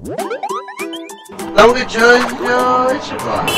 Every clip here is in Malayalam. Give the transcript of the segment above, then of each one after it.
നമുക്ക് ചോദിച്ചു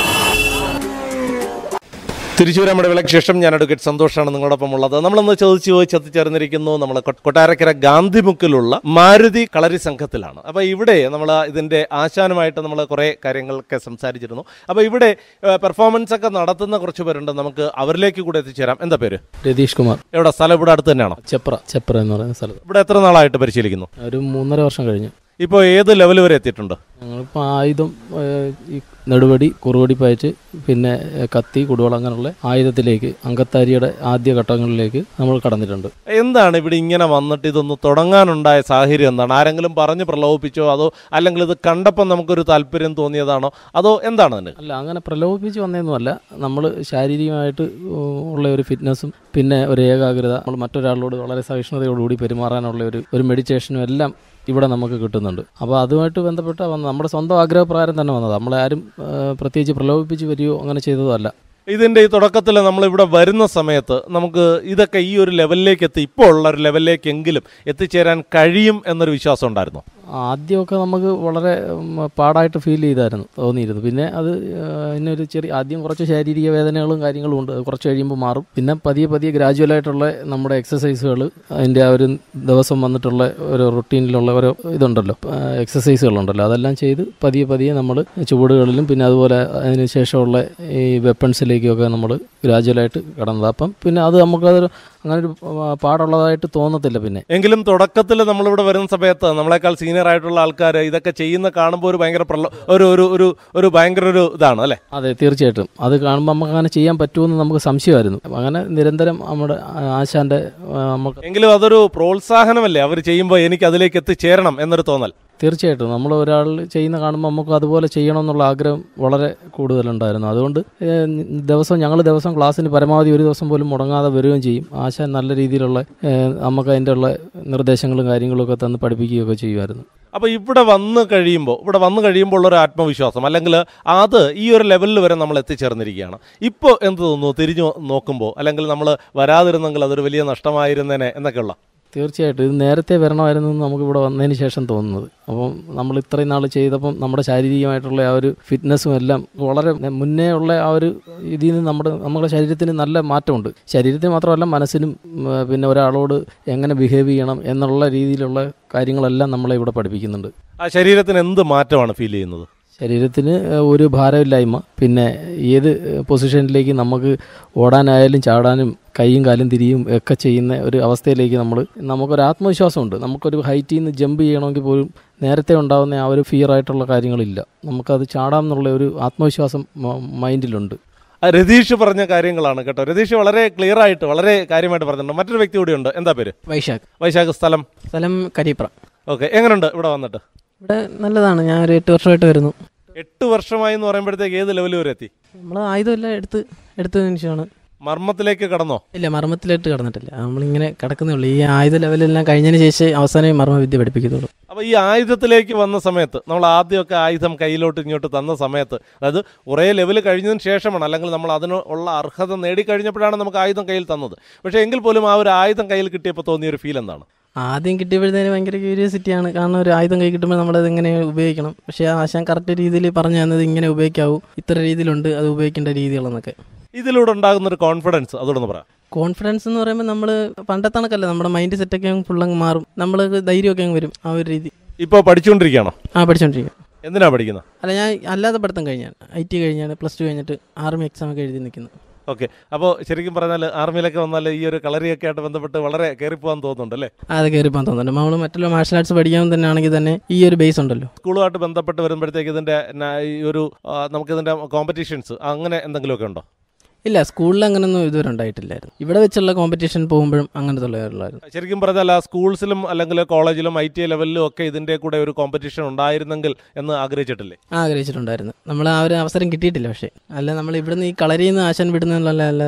തിരിച്ചു വരാൻ നമ്മുടെ വിളക്ക് ശേഷം ഞാൻ അഡ്വക്കേറ്റ് സന്തോഷാണ് നിങ്ങളോടൊപ്പം ഉള്ളത് നമ്മളിന്ന് ചോദിച്ചു ചോദിച്ച് എത്തിച്ചേർന്നിരിക്കുന്നു നമ്മൾ കൊട്ടാരക്കര ഗാന്ധിമുക്കിലുള്ള മാരുതി കളരി സംഘത്തിലാണ് അപ്പോൾ ഇവിടെ നമ്മൾ ഇതിൻ്റെ ആശാനുമായിട്ട് നമ്മൾ കുറേ കാര്യങ്ങളൊക്കെ സംസാരിച്ചിരുന്നു അപ്പോൾ ഇവിടെ പെർഫോമൻസ് ഒക്കെ നടത്തുന്ന കുറച്ച് പേരുണ്ട് നമുക്ക് അവരിലേക്ക് കൂടെ എത്തിച്ചേരാം എന്താ പേര് രതീഷ് കുമാർ എവിടെ സ്ഥലം ഇവിടെ അടുത്ത് തന്നെയാണോ ചെപ്ര ചെപ്ര എന്ന് പറയുന്ന സ്ഥലത്ത് ഇവിടെ എത്ര നാളായിട്ട് പരിശീലിക്കുന്നു ഒരു മൂന്നര വർഷം കഴിഞ്ഞു ഇപ്പോൾ ഏത് ലെവൽ വരെ എത്തിയിട്ടുണ്ട് ഞങ്ങളിപ്പോൾ ആയുധം ഏഹ്, ഈ നെടുവടി കുറുവടി പയറ്റ് പിന്നെ ഏഹ്, കത്തി കുടുവൾ അങ്ങനെയുള്ള ആയുധത്തിലേക്ക് അങ്കത്താരിയുടെ ആദ്യ ഘട്ടങ്ങളിലേക്ക് നമ്മൾ കടന്നിട്ടുണ്ട് എന്താണ് ഇവിടെ ഇങ്ങനെ വന്നിട്ട് ഇതൊന്ന് തുടങ്ങാനുണ്ടായ സാഹചര്യം എന്താണ് ആരെങ്കിലും പറഞ്ഞ് പ്രലോഭിപ്പിച്ചോ അതോ അല്ലെങ്കിൽ ഇത് കണ്ടപ്പോൾ നമുക്കൊരു താല്പര്യം തോന്നിയതാണോ അതോ എന്താണ് അതിന് അല്ല അങ്ങനെ പ്രലോഭിപ്പിച്ച് വന്നതൊന്നുമല്ല നമ്മൾ ശാരീരികമായിട്ട് ഉള്ള ഒരു ഫിറ്റ്നസ്സും പിന്നെ ഒരു ഏകാഗ്രത നമ്മൾ മറ്റൊരാളോട് വളരെ സഹിഷ്ണുതയോടുകൂടി പെരുമാറാനുള്ള ഒരു ഒരു മെഡിറ്റേഷനും എല്ലാം ഇവിടെ നമുക്ക് കിട്ടുന്നുണ്ട് അപ്പോൾ അതുമായിട്ട് ബന്ധപ്പെട്ട വന്ന നമ്മുടെ സ്വന്തം ആഗ്രഹപ്രകാരം തന്നെ വന്നത് നമ്മളെ ആരും ഏഹ്, പ്രത്യേകിച്ച് പ്രലോഭിപ്പിച്ച് വരികയോ അങ്ങനെ ചെയ്തതോ അല്ല ഇതിന്റെ ഈ തുടക്കത്തിൽ നമ്മൾ ഇവിടെ വരുന്ന സമയത്ത് നമുക്ക് ഇതൊക്കെ ഈ ഒരു ലെവലിലേക്ക് എത്തി ഇപ്പോൾ ഉള്ള ഒരു ലെവലിലേക്ക് എങ്കിലും എത്തിച്ചേരാൻ കഴിയും എന്നൊരു വിശ്വാസം ഉണ്ടായിരുന്നു ആദ്യമൊക്കെ നമുക്ക് വളരെ ഉം, പാടായിട്ട് ഫീൽ ചെയ്തായിരുന്നു തോന്നിയിരുന്നു പിന്നെ അത് ഏഹ്, ഇതിനൊരു ചെറിയ ആദ്യം കുറച്ച് ശാരീരിക വേദനകളും കാര്യങ്ങളും ഉണ്ട് അത് കുറച്ച് കഴിയുമ്പോൾ മാറും പിന്നെ പതിയെ പതിയെ ഗ്രാജുവലായിട്ടുള്ള നമ്മുടെ എക്സസൈസുകൾ അതിൻ്റെ ആ ഒരു ദിവസം വന്നിട്ടുള്ള ഒരു റുട്ടീനിലുള്ള ഓരോ ഇതുണ്ടല്ലോ എക്സസൈസുകളുണ്ടല്ലോ അതെല്ലാം ചെയ്ത് പതിയെ പതിയെ നമ്മൾ ചുവടുകളിലും പിന്നെ അതുപോലെ അതിന് ശേഷമുള്ള ഈ വെപ്പൺസിലേക്കൊക്കെ നമ്മൾ ഗ്രാജുവലായിട്ട് കടന്നത് അപ്പം പിന്നെ അത് നമുക്കതൊരു അങ്ങനെ ഒരു പാടുള്ളതായിട്ട് തോന്നത്തില്ല പിന്നെ എങ്കിലും തുടക്കത്തിൽ നമ്മളിവിടെ വരുന്ന സമയത്ത് നമ്മളെക്കാൾ സീനിയർ ആയിട്ടുള്ള ആൾക്കാർ ഇതൊക്കെ ചെയ്യുന്ന കാണുമ്പോൾ ഒരു ഭയങ്കര പ്രലോ ഒരു ഒരു ഒരു ഒരു ഭയങ്കര ഒരു ഇതാണ് അല്ലേ അതെ തീർച്ചയായിട്ടും അത് കാണുമ്പോൾ നമുക്ക് അങ്ങനെ ചെയ്യാൻ പറ്റുമെന്ന് നമുക്ക് സംശയമായിരുന്നു അങ്ങനെ നിരന്തരം നമ്മുടെ ആശാന്റെ ആ, നമുക്ക് എങ്കിലും അതൊരു പ്രോത്സാഹനമല്ലേ അവർ ചെയ്യുമ്പോൾ എനിക്ക് അതിലേക്ക് എത്തിച്ചേരണം എന്നൊരു തോന്നൽ തീർച്ചയായിട്ടും നമ്മൾ ഒരാൾ ചെയ്യുന്ന കാണുമ്പോൾ നമുക്ക് അതുപോലെ ചെയ്യണം എന്നുള്ള ആഗ്രഹം വളരെ കൂടുതലുണ്ടായിരുന്നു അതുകൊണ്ട് ഏഹ്, ദിവസം ഞങ്ങൾ ദിവസം ക്ലാസ്സിന് പരമാവധി ഒരു ദിവസം പോലും മുടങ്ങാതെ വരികയും ചെയ്യും ആശാൻ നല്ല രീതിയിലുള്ള ഏഹ്, നമുക്ക് അതിൻ്റെ ഉള്ള നിർദ്ദേശങ്ങളും കാര്യങ്ങളും ഒക്കെ തന്ന് പഠിപ്പിക്കുകയൊക്കെ ചെയ്യുമായിരുന്നു അപ്പോൾ ഇവിടെ വന്ന് കഴിയുമ്പോൾ ഇവിടെ വന്ന് കഴിയുമ്പോൾ ഉള്ള ഒരു ആത്മവിശ്വാസം അല്ലെങ്കിൽ അത് ഈ ഒരു ലെവലിൽ വരെ നമ്മൾ എത്തിച്ചേർന്നിരിക്കുകയാണ് ഇപ്പോൾ എന്ത് തോന്നുന്നു തിരിഞ്ഞു നോക്കുമ്പോൾ അല്ലെങ്കിൽ നമ്മൾ വരാതിരുന്നെങ്കിൽ അതൊരു വലിയ നഷ്ടമായിരുന്നേനെ എന്നൊക്കെയുള്ള തീർച്ചയായിട്ടും ഇത് നേരത്തെ വരണമായിരുന്നു എന്ന് നമുക്ക് ഇവിടെ വന്നതിന് ശേഷം തോന്നുന്നത് അപ്പം നമ്മൾ ഇത്രയും നാൾ ചെയ്തപ്പം നമ്മുടെ ശാരീരികമായിട്ടുള്ള ആ ഒരു ഫിറ്റ്നസ്സും എല്ലാം വളരെ മുന്നേ ഉള്ള ആ ഒരു ഇതിൽ നിന്ന് നമ്മുടെ നമ്മുടെ ശരീരത്തിന് നല്ല മാറ്റമുണ്ട് ശരീരത്തിന് മാത്രമല്ല മനസ്സിനും ഉം, പിന്നെ ഒരാളോട് എങ്ങനെ ബിഹേവ് ചെയ്യണം എന്നുള്ള രീതിയിലുള്ള കാര്യങ്ങളെല്ലാം നമ്മളെ ഇവിടെ പഠിപ്പിക്കുന്നുണ്ട് ആ ശരീരത്തിന് എന്ത് മാറ്റമാണ് ഫീൽ ചെയ്യുന്നത് ശരീരത്തിന് ഒരു ഭാരമില്ലായ്മ പിന്നെ ഏത് പൊസിഷനിലേക്ക് നമുക്ക് ഓടാനായാലും ചാടാനും കൈയും കാലും തിരിയും ഒക്കെ ചെയ്യുന്ന ഒരു അവസ്ഥയിലേക്ക് നമ്മൾ നമുക്കൊരു ആത്മവിശ്വാസമുണ്ട് നമുക്കൊരു ഹൈറ്റിൽ നിന്ന് ജമ്പ് ചെയ്യണമെങ്കിൽ പോലും നേരത്തെ ഉണ്ടാകുന്ന ആ ഒരു ഫിയർ ആയിട്ടുള്ള കാര്യങ്ങളില്ല നമുക്കത് ചാടാം എന്നുള്ള ഒരു ആത്മവിശ്വാസം മ- മൈൻഡിലുണ്ട് ആ രതീഷ് പറഞ്ഞ കാര്യങ്ങളാണ് കേട്ടോ രതീഷ് വളരെ ക്ലിയർ ആയിട്ട് വളരെ കാര്യമായിട്ട് പറഞ്ഞിട്ടുണ്ട് മറ്റൊരു വ്യക്തി കൂടിയുണ്ട് എന്താ പേര് വൈശാഖ് വൈശാഖ് സ്ഥലം സ്ഥലം കരീപ്ര ഓക്കെ എങ്ങനെയുണ്ട് ഇവിടെ വന്നിട്ട് ഇവിടെ നല്ലതാണ് ഞാൻ ഒരു എട്ട് വർഷമായിട്ട് വരുന്നു എട്ട് വർഷമായി എന്ന് പറയുമ്പോഴത്തേക്ക് ഏത് ലെവൽ വരെ എത്തി നമ്മൾ ആയുധമെല്ലാം എടുത്ത് എടുത്തതിന് ശേഷമാണ് മർമ്മത്തിലേക്ക് കടന്നോ ഇല്ല മർമ്മത്തിലിട്ട് കടന്നിട്ടില്ല നമ്മളിങ്ങനെ കിടക്കുന്നേ ഉള്ളൂ ഈ ആയുധ ലെവലെല്ലാം കഴിഞ്ഞതിന് ശേഷം അവസാനം മർമ്മവിദ്യ പഠിപ്പിക്കത്തുള്ളൂ അപ്പോൾ ഈ ആയുധത്തിലേക്ക് വന്ന സമയത്ത് നമ്മൾ ആദ്യമൊക്കെ ആയുധം കയ്യിലോട്ട് ഇങ്ങോട്ട് തന്ന സമയത്ത് അതായത് കുറേ ലെവൽ കഴിഞ്ഞതിന് ശേഷമാണ് അല്ലെങ്കിൽ നമ്മൾ അതിന് ഉള്ള അർഹത നേടിക്കഴിഞ്ഞപ്പോഴാണ് നമുക്ക് ആയുധം കയ്യിൽ തന്നത് പക്ഷേ എങ്കിൽ പോലും ആ ഒരു ആയുധം കയ്യിൽ കിട്ടിയപ്പോൾ തോന്നിയ ഒരു ഫീൽ എന്താണ് ആദ്യം കിട്ടിയപ്പോഴത്തേന് ഭയങ്കര ക്യൂരിയോസിറ്റിയാണ് കാരണം ഒരു ആയുധം കൈ കിട്ടുമ്പോൾ നമ്മളത് എങ്ങനെ ഉപയോഗിക്കണം പക്ഷേ ആ ആശാൻ കറക്റ്റ് രീതിയിൽ പറഞ്ഞു തന്നത് ഇങ്ങനെ ഉപയോഗിക്കാവൂ ഇത്ര രീതിയിലുണ്ട് അത് ഉപയോഗിക്കേണ്ട രീതികളെന്നൊക്കെ ഇതിലൂടെ ഉണ്ടാകുന്ന ഒരു കോൺഫിഡൻസ് അതോടൊന്ന് പറയാം കോൺഫിഡൻസ് എന്ന് പറയുമ്പോൾ നമ്മൾ പണ്ടത്തെ കണക്കല്ല നമ്മുടെ മൈൻഡ് സെറ്റൊക്കെ അങ്ങ് ഫുള്ളങ്ങ് മാറും നമ്മൾ ധൈര്യമൊക്കെ അങ്ങ് വരും ആ ഒരു രീതി ഇപ്പോൾ പഠിച്ചുകൊണ്ടിരിക്കുകയാണോ ആ പഠിച്ചോണ്ടിരിക്കുക എന്തിനാ പഠിക്കുന്നത് അല്ല ഞാൻ അല്ലാതെ പഠിത്തം കഴിഞ്ഞാണ് ഐ ടി കഴിഞ്ഞാണ് പ്ലസ് ടു കഴിഞ്ഞിട്ട് ആർമി എക്സാം ഒക്കെ എഴുതി നിൽക്കുന്നു ഓക്കെ അപ്പോൾ ശരിക്കും പറഞ്ഞാൽ ആർമിയിലൊക്കെ വന്നാൽ ഈ ഒരു കളറിയൊക്കെ ആയിട്ട് ബന്ധപ്പെട്ട് വളരെ കയറിപ്പോകാൻ തോന്നുന്നുണ്ട് അല്ലേ അത് കയറിപ്പോകാൻ തോന്നുന്നുണ്ട് നമ്മൾ മറ്റുള്ള മാർഷൽ ആർട്സ് പഠിക്കാൻ തന്നെ ആണെങ്കിൽ തന്നെ ഈ ഒരു ബേസ് ഉണ്ടല്ലോ സ്കൂളുമായിട്ട് ബന്ധപ്പെട്ട് വരുമ്പോഴത്തേക്ക് ഇതിൻ്റെ ന- ഈ ഒരു ആ, നമുക്കിതിൻ്റെ കോമ്പറ്റീഷൻസ് അങ്ങനെ എന്തെങ്കിലുമൊക്കെ ഉണ്ടോ ഇല്ല സ്കൂളിൽ അങ്ങനെയൊന്നും ഇതുവരെ ഉണ്ടായിട്ടില്ലായിരുന്നു ഇവിടെ വെച്ചുള്ള കോമ്പറ്റീഷൻ പോകുമ്പോഴും അങ്ങനത്തെ ഉള്ളതായിരുന്നു ശരിക്കും പറഞ്ഞാൽ ആ സ്കൂൾസിലും അല്ലെങ്കിൽ കോളേജിലും ഐ ടി ലെവലിലും ഒക്കെ ഇതിൻ്റെ കൂടെ ഒരു കോമ്പറ്റീഷൻ ഉണ്ടായിരുന്നെങ്കിൽ എന്ന് ആഗ്രഹിച്ചിട്ടില്ലേ ആഗ്രഹിച്ചിട്ടുണ്ടായിരുന്നു നമ്മൾ ആ ഒരു അവസരം കിട്ടിയിട്ടില്ല പക്ഷേ അല്ല നമ്മൾ ഇവിടുന്ന് ഈ കളരിയിൽ നിന്ന് ആശാൻ വിടുന്നതല്ല അല്ലാതെ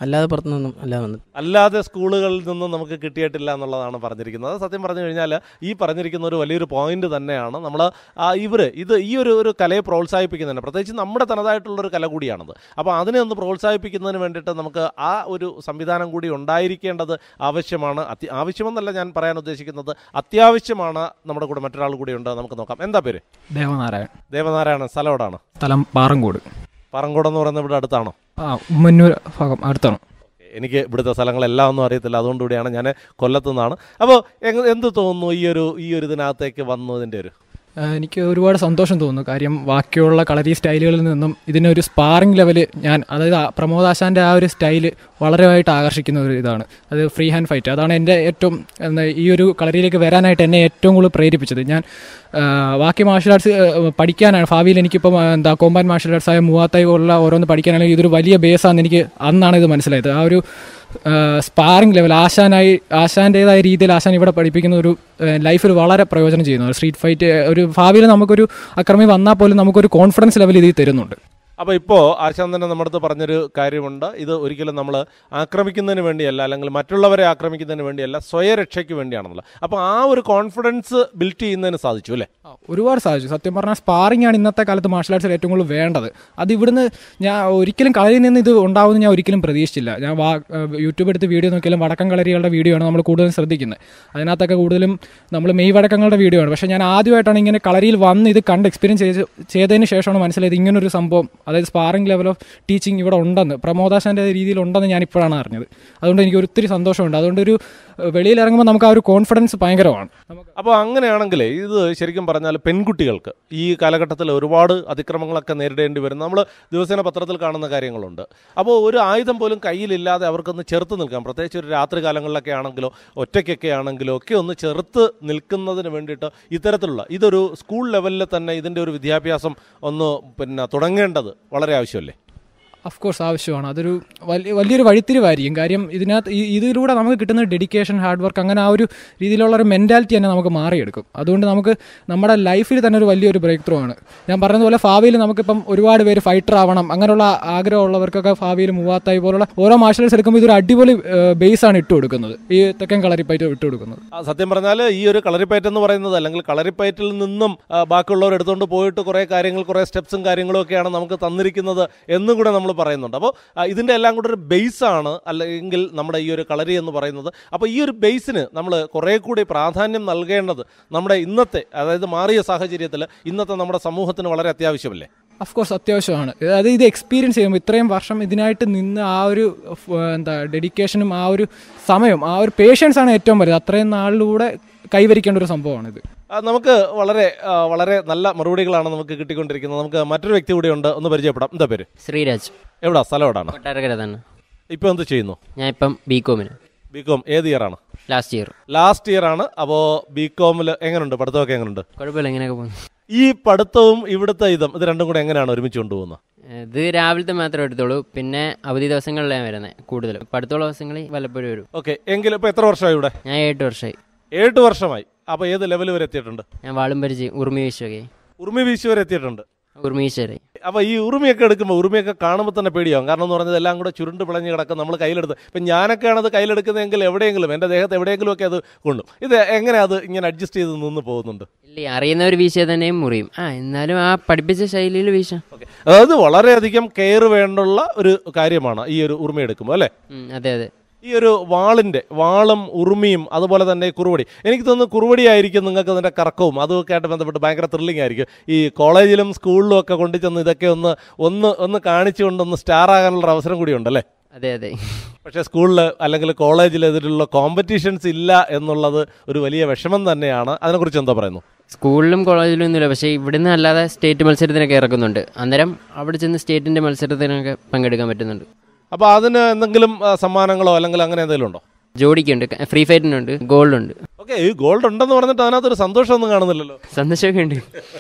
അല്ലാതെ പുറത്തുനിന്നും അല്ലാതെ വന്നത് അല്ലാതെ സ്കൂളുകളിൽ നിന്നും നമുക്ക് കിട്ടിയിട്ടില്ല എന്നുള്ളതാണ് പറഞ്ഞിരിക്കുന്നത് അത് സത്യം പറഞ്ഞു കഴിഞ്ഞാൽ ഈ പറഞ്ഞിരിക്കുന്ന ഒരു വലിയൊരു പോയിന്റ് തന്നെയാണ് നമ്മൾ ഇവർ ഇത് ഈ ഒരു ഒരു കലയെ പ്രോത്സാഹിപ്പിക്കുന്നതിന് പ്രത്യേകിച്ച് നമ്മുടെ തനതായിട്ടുള്ളൊരു കല കൂടിയാണത് അപ്പോൾ അതിനെ ഒന്ന് പ്രോത്സാഹിപ്പിക്കുന്നതിന് വേണ്ടിയിട്ട് നമുക്ക് ആ ഒരു സംവിധാനം കൂടി ഉണ്ടായിരിക്കേണ്ടത് ആവശ്യമാണ് അത്യ ആവശ്യമെന്നല്ല ഞാൻ പറയാൻ ഉദ്ദേശിക്കുന്നത് അത്യാവശ്യമാണ് നമ്മുടെ കൂടെ മറ്റൊരാൾ കൂടി ഉണ്ട് നമുക്ക് നോക്കാം എന്താ പേര് ദേവനാരായൺ ദേവനാരായണൻ സ്ഥലം എവിടാണ് സ്ഥലം പാറങ്കോട് പറങ്കോട് എന്ന് പറയുന്നത് ഇവിടെ അടുത്താണോ ആ ഉമ്മന്നൂർ ഭാഗം അടുത്താണ് എനിക്ക് ഇവിടുത്തെ സ്ഥലങ്ങളെല്ലാം ഒന്നും അറിയത്തില്ല അതുകൊണ്ടുകൂടിയാണ് ഞാൻ കൊല്ലത്തു നിന്നാണ് അപ്പോൾ എന്ത് തോന്നുന്നു ഈ ഒരു ഈ ഒരു ഇതിനകത്തേക്ക് വന്നതിൻ്റെ ഒരു ആ, എനിക്ക് ഒരുപാട് സന്തോഷം തോന്നുന്നു കാര്യം ബാക്കിയുള്ള കളരി സ്റ്റൈലുകളിൽ നിന്നും ഇതിനൊരു സ്പാറിംഗ് ലെവൽ ഞാൻ അതായത് ആ പ്രമോദ് ആശാൻ്റെ ആ ഒരു സ്റ്റൈല് വളരെയായിട്ട് ആകർഷിക്കുന്ന ഒരു ഇതാണ് അത് ഫ്രീ ഹാൻഡ് ഫൈറ്റ് അതാണ് എൻ്റെ ഏറ്റവും എന്താ, ഈ ഒരു കളരിയിലേക്ക് വരാനായിട്ട് എന്നെ ഏറ്റവും കൂടുതൽ പ്രേരിപ്പിച്ചത് ഞാൻ ആ, ബാക്കി മാർഷൽ ആർട്സ് പഠിക്കാനാണ് ഭാവിയിൽ എനിക്കിപ്പം ആ, എന്താ കോമ്പാൻ മാർഷൽ ആർട്സ് ആയ മൂവാത്തായി പോലുള്ള ഓരോന്ന് പഠിക്കാനാണെങ്കിൽ ഇതൊരു വലിയ ബേസാണെന്ന് എനിക്ക് അന്നാണ് ഇത് മനസ്സിലായത് ആ ഒരു സ്പാറിംഗ് ലെവൽ ആശാനായി ആശാൻ്റെതായ രീതിയിൽ ആശാൻ ഇവിടെ പഠിപ്പിക്കുന്ന ഒരു ലൈഫിൽ വളരെ പ്രയോജനം ചെയ്യുന്നു സ്ട്രീറ്റ് ഫൈറ്റ് ഒരു ഭാവിയിൽ നമുക്കൊരു അക്രമി വന്നാൽ പോലും നമുക്കൊരു കോൺഫിഡൻസ് ലെവൽ ഇതിൽ തരുന്നുണ്ട് അപ്പോൾ ഇപ്പോൾ ആശാൻ തന്നെ നമ്മുടെ അടുത്ത് പറഞ്ഞൊരു കാര്യമുണ്ട് ഇത് ഒരിക്കലും നമ്മൾ ആക്രമിക്കുന്നതിന് വേണ്ടിയല്ല അല്ലെങ്കിൽ മറ്റുള്ളവരെ ആക്രമിക്കുന്നതിന് വേണ്ടിയല്ല സ്വയരക്ഷയ്ക്ക് വേണ്ടിയാണെന്നുള്ളത് അപ്പോൾ ആ ഒരു കോൺഫിഡൻസ് ബിൽഡ് ചെയ്യുന്നതിന് സാധിച്ചു അല്ലേ ആ, ഒരുപാട് സാധിച്ചു സത്യം പറഞ്ഞാൽ സ്പാറിംഗ് ആണ് ഇന്നത്തെ കാലത്ത് മാർഷൽ ആർട്സിൽ ഏറ്റവും കൂടുതൽ വേണ്ടത് അത് ഇവിടുന്ന് ഞാൻ ഒരിക്കലും കളരിയിൽ നിന്ന് ഇത് ഉണ്ടാവുമെന്ന് ഞാൻ ഒരിക്കലും പ്രതീക്ഷിച്ചില്ല ഞാൻ വാ യൂട്യൂബ് എടുത്ത് വീഡിയോ നോക്കിയാലും വടക്കം കളരികളുടെ വീഡിയോ ആണ് നമ്മൾ കൂടുതലും ശ്രദ്ധിക്കുന്നത് അതിനകത്തൊക്കെ കൂടുതലും നമ്മൾ മെയ് വടക്കങ്ങളുടെ വീഡിയോ ആണ് പക്ഷേ ഞാൻ ആദ്യമായിട്ടാണ് ഇങ്ങനെ കളരിയിൽ വന്ന് ഇത് കണ്ട് എക്സ്പീരിയൻസ് ചെയ്ത് ചെയ്തതിന് ശേഷമാണ് മനസ്സിലായത് ഇങ്ങനൊരു സംഭവം അതായത് സ്പാറിംഗ് ലെവൽ ഓഫ് ടീച്ചിങ് ഇവിടെ ഉണ്ടെന്ന് പ്രമോദാശാൻ്റെ രീതിയിൽ ഉണ്ടെന്ന് ഞാൻ ഇപ്പോഴാണ് അറിഞ്ഞത് അതുകൊണ്ട് എനിക്ക് ഒത്തിരി സന്തോഷമുണ്ട് അതുകൊണ്ട് ഒരു ഏഹ്, വെളിയിൽ ഇറങ്ങുമ്പോൾ നമുക്ക് ആ ഒരു കോൺഫിഡൻസ് ഭയങ്കരമാണ് നമുക്ക് അപ്പോൾ അങ്ങനെയാണെങ്കിൽ ഇത് ശരിക്കും പറഞ്ഞാൽ പെൺകുട്ടികൾക്ക് ഈ കാലഘട്ടത്തിൽ ഒരുപാട് അതിക്രമങ്ങളൊക്കെ നേരിടേണ്ടി വരും നമ്മൾ ദിവസേന പത്രത്തിൽ കാണുന്ന കാര്യങ്ങളുണ്ട് അപ്പോൾ ഒരു ആയുധം പോലും കയ്യിലില്ലാതെ അവർക്കൊന്ന് ചെറുത്ത് നിൽക്കാം പ്രത്യേകിച്ച് ഒരു രാത്രി കാലങ്ങളിലൊക്കെ ആണെങ്കിലോ ഒറ്റയ്ക്കൊക്കെ ആണെങ്കിലോ ഒക്കെ ഒന്ന് ചെറുത്ത് നിൽക്കുന്നതിന് വേണ്ടിയിട്ട് ഇത്തരത്തിലുള്ള ഇതൊരു സ്കൂൾ ലെവലിൽ തന്നെ ഇതിൻ്റെ ഒരു വിദ്യാഭ്യാസം ഒന്ന് പിന്നെ തുടങ്ങേണ്ടത് വളരെ ആവശ്യമല്ലേ ഓഫ് കോഴ്സ് ആവശ്യമാണ് അതൊരു വലിയ വലിയൊരു വഴിത്തിരിവായിരിക്കും കാര്യം ഇതിനകത്ത് ഈ- ഇതിലൂടെ നമുക്ക് കിട്ടുന്ന ഡെഡിക്കേഷൻ ഹാർഡ് വർക്ക് അങ്ങനെ ആ ഒരു രീതിയിലുള്ള ഒരു മെൻറ്റാലിറ്റി തന്നെ നമുക്ക് മാറിയെടുക്കും അതുകൊണ്ട് നമുക്ക് നമ്മുടെ ലൈഫിൽ തന്നെ ഒരു വലിയൊരു ബ്രേക്ക് ത്രൂ ആണ് ഞാൻ പറഞ്ഞതുപോലെ ഭാവിയിൽ നമുക്കിപ്പം ഒരുപാട് പേര് ഫൈറ്റർ ആവണം അങ്ങനെയുള്ള ആഗ്രഹമുള്ളവർക്കൊക്കെ ഭാവിയിൽ മൂവാത്തായി പോലുള്ള ഓരോ മാർഷൽസ് എടുക്കുമ്പോൾ ഇതൊരു അടിപൊളി ബേസ് ആണ് ഇട്ട് കൊടുക്കുന്നത് ഈ തെക്കൻ കളരിപ്പയറ്റ് ഇട്ട് കൊടുക്കുന്നത് ആ, സത്യം പറഞ്ഞാൽ ഈ ഒരു കളറിപ്പയറ്റ് എന്ന് പറയുന്നത് അല്ലെങ്കിൽ കളറിപ്പയറ്റിൽ നിന്നും ആ, ബാക്കിയുള്ളവർ എടുത്തുകൊണ്ട് പോയിട്ട് കുറേ കാര്യങ്ങൾ കുറേ സ്റ്റെപ്സും കാര്യങ്ങളും ഒക്കെയാണ് നമുക്ക് തന്നിരിക്കുന്നത് എന്നും കൂടെ നമ്മൾ പറയുന്നുണ്ട് അപ്പോൾ ഇതിൻ്റെ എല്ലാം കൂടെ ഒരു ബേസാണ് അല്ലെങ്കിൽ നമ്മുടെ ഈ ഒരു കളരി എന്ന് പറയുന്നത് അപ്പോൾ ഈ ഒരു ബേസിന് നമ്മൾ കുറേ കൂടി പ്രാധാന്യം നൽകേണ്ടത് നമ്മുടെ ഇന്നത്തെ അതായത് മാറിയ സാഹചര്യത്തിൽ ഇന്നത്തെ നമ്മുടെ സമൂഹത്തിന് വളരെ അത്യാവശ്യമല്ലേ ഓഫ് കോഴ്സ് അത്യാവശ്യമാണ് അതായത് ഇത് എക്സ്പീരിയൻസ് ചെയ്യുമ്പോൾ ഇത്രയും വർഷം ഇതിനായിട്ട് നിന്ന് ആ ഒരു ഫ്- എന്താ ഡെഡിക്കേഷനും ആ ഒരു സമയം ആ ഒരു പേഷ്യൻസ് ആണ് ഏറ്റവും വലുത് അത്രയും നാളിലൂടെ കൈവരിക്കേണ്ട ഒരു സംഭവമാണിത് ആ, നമുക്ക് വളരെ ആ, വളരെ നല്ല മറുപടികളാണ് നമുക്ക് കിട്ടിക്കൊണ്ടിരിക്കുന്നത് നമുക്ക് മറ്റൊരു വ്യക്തി കൂടി ഉണ്ട് ഒന്ന് പരിചയപ്പെടാം എന്താ പേര് ശ്രീരാജ് എവിടാ സ്ഥലം എവിടാണ് കൊട്ടാരക്കര തന്നെ ഇപ്പോൾ എന്ത് ചെയ്യുന്നു ഞാൻ ഇപ്പം ബി കോമിന് ബി കോം ഏത് ഇയറാണ് ലാസ്റ്റ് ഇയർ ലാസ്റ്റ് ഇയർ ആണ് അപ്പോൾ ബി കോമിൽ എങ്ങനെയുണ്ട് പഠിത്തമൊക്കെ എങ്ങനെയുണ്ട് കുഴപ്പമില്ല ഇങ്ങനെയൊക്കെ പോകുന്നു ഈ പഠിത്തവും ഇവിടുത്തെ ഇതും ഇത് രണ്ടും കൂടെ എങ്ങനെയാണ് ഒരുമിച്ച് കൊണ്ടുപോകുന്നത് ഇത് രാവിലത്തെ മാത്രമേ എടുത്തോളൂ പിന്നെ അവധി ദിവസങ്ങളിലാണ് വരുന്നത് കൂടുതലും പഠിത്തമുള്ള ദിവസങ്ങളിൽ വല്ലപ്പോഴും വരും ഓക്കെ എങ്കിലും ഇപ്പോൾ എത്ര വർഷമായി ഇവിടെ ഞാൻ എട്ട് വർഷമായി ഏഴ് വർഷമായി അപ്പോൾ ഏത് ലെവൽ വരെ എത്തിയിട്ടുണ്ട് ഞാൻ വാളും പരിചയം ഉറുമി വീശുകയെ ഉറുമി വീശി വരെ എത്തിയിട്ടുണ്ട് ഉറുമി വീശുവരെ അപ്പോൾ ഈ ഉറുമിയൊക്കെ എടുക്കുമ്പോൾ ഉറുമിയൊക്കെ കാണുമ്പോൾ തന്നെ പേടിയാവും കാരണം എന്ന് പറഞ്ഞത് എല്ലാം കൂടെ ചുരുണ്ട് പിളഞ്ഞ് കിടക്കും നമ്മൾ കയ്യിലെടുത്ത് ഇപ്പം ഞാനൊക്കെയാണ് അത് കയ്യിലെടുക്കുന്നതെങ്കിൽ എവിടെയെങ്കിലും എൻ്റെ ദേഹത്ത് എവിടെയെങ്കിലും ഒക്കെ അത് കൊണ്ടും ഇത് എങ്ങനെ അത് ഇങ്ങനെ അഡ്ജസ്റ്റ് ചെയ്ത് നിന്ന് പോകുന്നുണ്ട് ഇല്ല അറിയുന്നവർ വീശിയാൽ തന്നെയും മുറിയും ആ എന്നാലും ആ പഠിപ്പിച്ച ശൈലിയിൽ വീശാം ഓക്കെ അതായത് വളരെയധികം കെയർ വേണ്ടുള്ള ഒരു കാര്യമാണ് ഈ ഒരു ഉറുമി എടുക്കുമ്പോൾ അല്ലേ ഉം, അതെ അതെ ഈ ഒരു വാളിൻ്റെ വാളും ഉറുമിയും അതുപോലെ തന്നെ കുറുവടി എനിക്ക് തോന്നുന്നു കുറുവടി ആയിരിക്കും നിങ്ങൾക്ക് അതിൻ്റെ കറക്കവും അതുമൊക്കെ ആയിട്ട് ബന്ധപ്പെട്ട് ഭയങ്കര ത്രില്ലിംഗ് ആയിരിക്കും ഈ കോളേജിലും സ്കൂളിലും ഒക്കെ കൊണ്ടുചെന്ന് ഇതൊക്കെ ഒന്ന് ഒന്ന് ഒന്ന് കാണിച്ചുകൊണ്ടൊന്ന് സ്റ്റാർ ആകാനുള്ള അവസരം കൂടി ഉണ്ടല്ലേ അതെ അതെ പക്ഷേ സ്കൂളിൽ അല്ലെങ്കിൽ കോളേജിൽ ഇതിലുള്ള കോമ്പറ്റീഷൻസ് ഇല്ല എന്നുള്ളത് ഒരു വലിയ വിഷമം തന്നെയാണ് അതിനെക്കുറിച്ച് എന്താ പറയുന്നു സ്കൂളിലും കോളേജിലും ഒന്നുമില്ല പക്ഷേ ഇവിടുന്ന് അല്ലാതെ സ്റ്റേറ്റ് മത്സരത്തിനൊക്കെ ഇറക്കുന്നുണ്ട് അന്നേരം അവിടെ ചെന്ന് സ്റ്റേറ്റിൻ്റെ മത്സരത്തിനൊക്കെ പങ്കെടുക്കാൻ പറ്റുന്നുണ്ട് അപ്പോൾ അതിന് എന്തെങ്കിലും ആ, സമ്മാനങ്ങളോ അല്ലെങ്കിൽ അങ്ങനെ എന്തെങ്കിലും ഉണ്ടോ ജോഡിക്കുണ്ട് ഫ്രീ ഫൈറ്റിനുണ്ട് ഗോൾഡുണ്ട് ഓക്കെ ഈ ഗോൾഡ് ഉണ്ടെന്ന് പറഞ്ഞിട്ട് അതിനകത്തൊരു സന്തോഷമൊന്നും കാണുന്നില്ലല്ലോ സന്തോഷമൊക്കെ ഉണ്ട്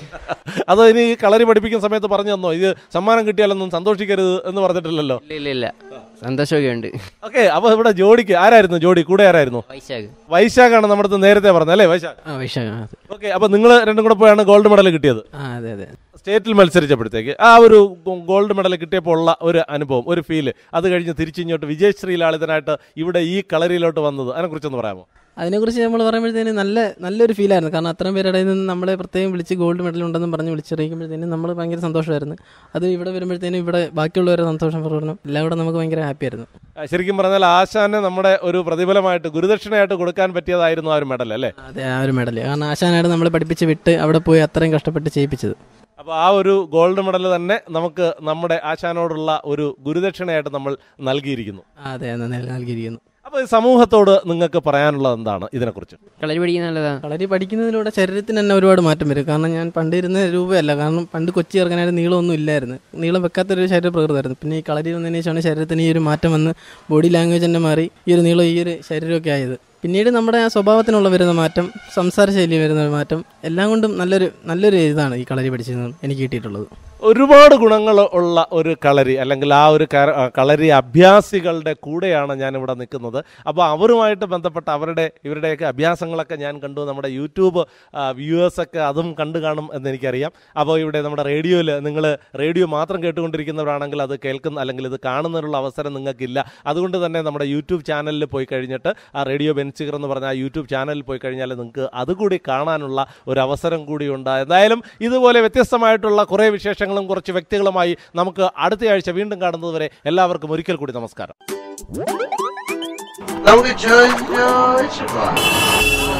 അത് ഇനി ഈ കളരി പഠിപ്പിക്കുന്ന സമയത്ത് പറഞ്ഞു തന്നോ ഇത് സമ്മാനം കിട്ടിയാലൊന്നും സന്തോഷിക്കരുത് എന്ന് പറഞ്ഞിട്ടില്ലല്ലോ ഇല്ല ഇല്ല ഇല്ല സന്തോഷമൊക്കെ ഉണ്ട് ഓക്കെ അപ്പോൾ ഇവിടെ ജോഡിക്ക് ആരായിരുന്നു ജോഡി കൂടെ ആരായിരുന്നു വൈശാഖ് വൈശാഖാണ് നമ്മുടെ അടുത്ത് നേരത്തെ പറഞ്ഞത് അല്ലേ വൈശാഖ് ആ വൈശാഖ ഓക്കെ അപ്പോൾ നിങ്ങൾ രണ്ടും കൂടെ പോയാണ് ഗോൾഡ് മെഡൽ കിട്ടിയത് ആ അതെ അതെ സ്റ്റേറ്റിൽ മത്സരിച്ചപ്പോഴത്തേക്ക് ആ ഒരു ഗോ- ഗോൾഡ് മെഡൽ കിട്ടിയപ്പോൾ ഉള്ള ഒരു അനുഭവം ഒരു ഫീല് അത് കഴിഞ്ഞ് തിരിച്ചിങ്ങോട്ട് വിജയശ്രീ ലാളിതനായിട്ട് ഇവിടെ ഈ കളരിയിലോട്ട് വന്നത് അതിനെക്കുറിച്ചൊന്ന് പറയാമോ അതിനെക്കുറിച്ച് നമ്മൾ പറയുമ്പോഴത്തേന് നല്ല നല്ലൊരു ഫീലായിരുന്നു കാരണം അത്രയും പേരുടെ ഇടയിൽ നിന്ന് നമ്മളെ പ്രത്യേകം വിളിച്ച് ഗോൾഡ് മെഡൽ ഉണ്ടെന്ന് പറഞ്ഞ് വിളിച്ചറിയിക്കുമ്പോഴത്തേനും നമ്മൾ ഭയങ്കര സന്തോഷമായിരുന്നു അത് ഇവിടെ വരുമ്പോഴത്തേനും ഇവിടെ ബാക്കിയുള്ളവരെ സന്തോഷം പറഞ്ഞു എല്ലാം കൂടെ നമുക്ക് ഭയങ്കര ഹാപ്പി ആയിരുന്നു ആ, ശരിക്കും പറഞ്ഞാൽ ആശാന് നമ്മുടെ ഒരു പ്രതിഫലമായിട്ട് ഗുരുദക്ഷിണയായിട്ട് കൊടുക്കാൻ പറ്റിയതായിരുന്നു ആ ഒരു മെഡൽ അല്ലേ അതെ ആ ഒരു മെഡൽ കാരണം ആശാനായിട്ട് നമ്മളെ പഠിപ്പിച്ച് വിട്ട് അവിടെ പോയി അത്രയും കഷ്ടപ്പെട്ട് ചെയ്യിപ്പിച്ചത് അപ്പോൾ ആ ഒരു ഗോൾഡ് മെഡൽ തന്നെ നമുക്ക് നമ്മുടെ ആശാനോടുള്ള ഒരു ഗുരുദക്ഷിണയായിട്ട് നമ്മൾ നൽകിയിരിക്കുന്നു ആ, അതെ അത് നൽ- നൽകിയിരിക്കുന്നു അപ്പോൾ ഈ സമൂഹത്തോട് നിങ്ങൾക്ക് പറയാനുള്ളത് എന്താണ് ഇതിനെക്കുറിച്ച് കളരി പഠിക്കുന്ന നല്ലതാണ് കളരി പഠിക്കുന്നതിലൂടെ ശരീരത്തിന് തന്നെ ഒരുപാട് മാറ്റം വരും കാരണം ഞാൻ പണ്ട് ഇരുന്ന രൂപയല്ല കാരണം പണ്ട് കൊച്ചി ഇറങ്ങാനായിട്ട് നീളമൊന്നും ഇല്ലായിരുന്നു നീളം വെക്കാത്തൊരു ശരീരപ്രകൃതമായിരുന്നു പിന്നെ ഈ കളരി വന്നതിന് ശേഷമാണ് ശരീരത്തിന് ഈ ഒരു മാറ്റം വന്ന് ബോഡി ലാംഗ്വേജ് തന്നെ മാറി ഈ ഒരു നീളം ഈ ഒരു ശരീരമൊക്കെ ആയത് പിന്നീട് നമ്മുടെ ആ സ്വഭാവത്തിനുള്ള വരുന്ന മാറ്റം സംസാര ശൈലി വരുന്ന ഒരു മാറ്റം എല്ലാം കൊണ്ടും നല്ലൊരു നല്ലൊരു ഇതാണ് ഈ കളരി പഠിച്ചത് എനിക്ക് കിട്ടിയിട്ടുള്ളത് ഒരുപാട് ഗുണങ്ങൾ ഉള്ള ഒരു കളരി അല്ലെങ്കിൽ ആ ഒരു കര- ആ കളരി അഭ്യാസികളുടെ കൂടെയാണ് ഞാൻ ഇവിടെ നിൽക്കുന്നത് അപ്പോൾ അവരുമായിട്ട് ബന്ധപ്പെട്ട അവരുടെ ഇവരുടെയൊക്കെ അഭ്യാസങ്ങളൊക്കെ ഞാൻ കണ്ടു നമ്മുടെ യൂട്യൂബ് വ്യൂവേഴ്സൊക്കെ അതും കണ്ടു കാണും എന്ന് എനിക്കറിയാം അപ്പോൾ ഇവിടെ നമ്മുടെ റേഡിയോയിൽ നിങ്ങൾ റേഡിയോ മാത്രം കേട്ടുകൊണ്ടിരിക്കുന്നവരാണെങ്കിൽ അത് കേൾക്കുന്ന അല്ലെങ്കിൽ ഇത് കാണുന്നതിനുള്ള അവസരം നിങ്ങൾക്കില്ല അതുകൊണ്ട് തന്നെ നമ്മുടെ യൂട്യൂബ് ചാനലിൽ പോയി കഴിഞ്ഞിട്ട് ആ റേഡിയോ ബെൻസിഗർ എന്ന് പറഞ്ഞ ആ യൂട്യൂബ് ചാനലിൽ പോയി കഴിഞ്ഞാൽ നിങ്ങൾക്ക് അതുകൂടി കാണാനുള്ള ഒരു അവസരം കൂടിയുണ്ട് എന്തായാലും ഇതുപോലെ വ്യത്യസ്തമായിട്ടുള്ള കുറേ വിശേഷങ്ങളും കുറച്ച് വ്യക്തികളുമായി നമുക്ക് അടുത്തയാഴ്ച വീണ്ടും കാണുന്നതുവരെ എല്ലാവർക്കും ഒരിക്കൽ കൂടി നമസ്കാരം നമുക്ക് ചോദിച്ചു